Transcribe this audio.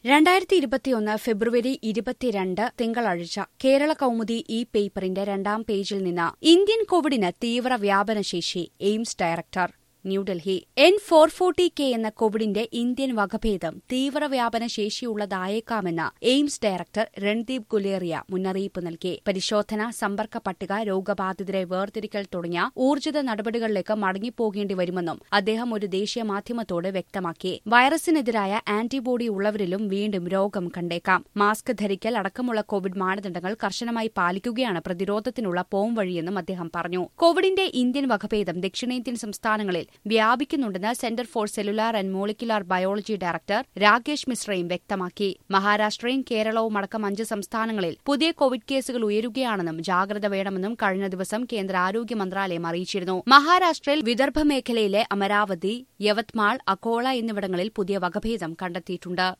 രണ്ടായിരത്തി ഇരുപത്തിയൊന്ന് ഫെബ്രുവരി ഇരുപത്തിരണ്ട് തിങ്കളാഴ്ച കേരള കൗമുദി ഈ പേപ്പറിന്റെ രണ്ടാം പേജിൽ നിന്ന് ഇന്ത്യൻ കോവിഡിന് തീവ്ര വ്യാപനശേഷി AIIMS director New Delhi N four forty K എന്ന കോവിഡിന്റെ ഇന്ത്യൻ വകഭേദം തീവ്ര വ്യാപന ശേഷിയുള്ളതായേക്കാമെന്ന് എയിംസ് ഡയറക്ടർ രൺദീപ് ഗുലേറിയ മുന്നറിയിപ്പ് നൽകി പരിശോധന സമ്പർക്ക പട്ടിക രോഗബാധിതരെ വേർതിരിക്കൽ തുടങ്ങിയ ഊർജിത നടപടികളിലേക്ക് മടങ്ങിപ്പോകേണ്ടി വരുമെന്നും അദ്ദേഹം ഒരു ദേശീയ മാധ്യമത്തോട് വ്യക്തമാക്കി വൈറസിനെതിരായ ആന്റിബോഡി ഉള്ളവരിലും വീണ്ടും രോഗം കണ്ടേക്കാം മാസ്ക് ധരിക്കൽ അടക്കമുള്ള കോവിഡ് മാനദണ്ഡങ്ങൾ കർശനമായി പാലിക്കുകയാണ് പ്രതിരോധത്തിനുള്ള പോംവഴിയെന്നും അദ്ദേഹം പറഞ്ഞു കോവിഡിന്റെ ഇന്ത്യൻ വകഭേദം ദക്ഷിണേന്ത്യൻ സംസ്ഥാനങ്ങളിൽ വ്യാപിക്കുന്നുണ്ടെന്ന് centre for cellular and molecular biology director Rakesh മിശ്രയും വ്യക്തമാക്കി മഹാരാഷ്ട്രയും കേരളവും അടക്കം അഞ്ച് സംസ്ഥാനങ്ങളിൽ പുതിയ കോവിഡ് കേസുകൾ ഉയരുകയാണെന്നും ജാഗ്രത വേണമെന്നും കഴിഞ്ഞ ദിവസം കേന്ദ്ര ആരോഗ്യ മന്ത്രാലയം അറിയിച്ചിരുന്നു മഹാരാഷ്ട്രയിൽ വിദർഭ മേഖലയിലെ അമരാവതി യവത്മാൾ അക്കോള എന്നിവിടങ്ങളിൽ പുതിയ വകഭേദം കണ്ടെത്തിയിട്ടുണ്ട്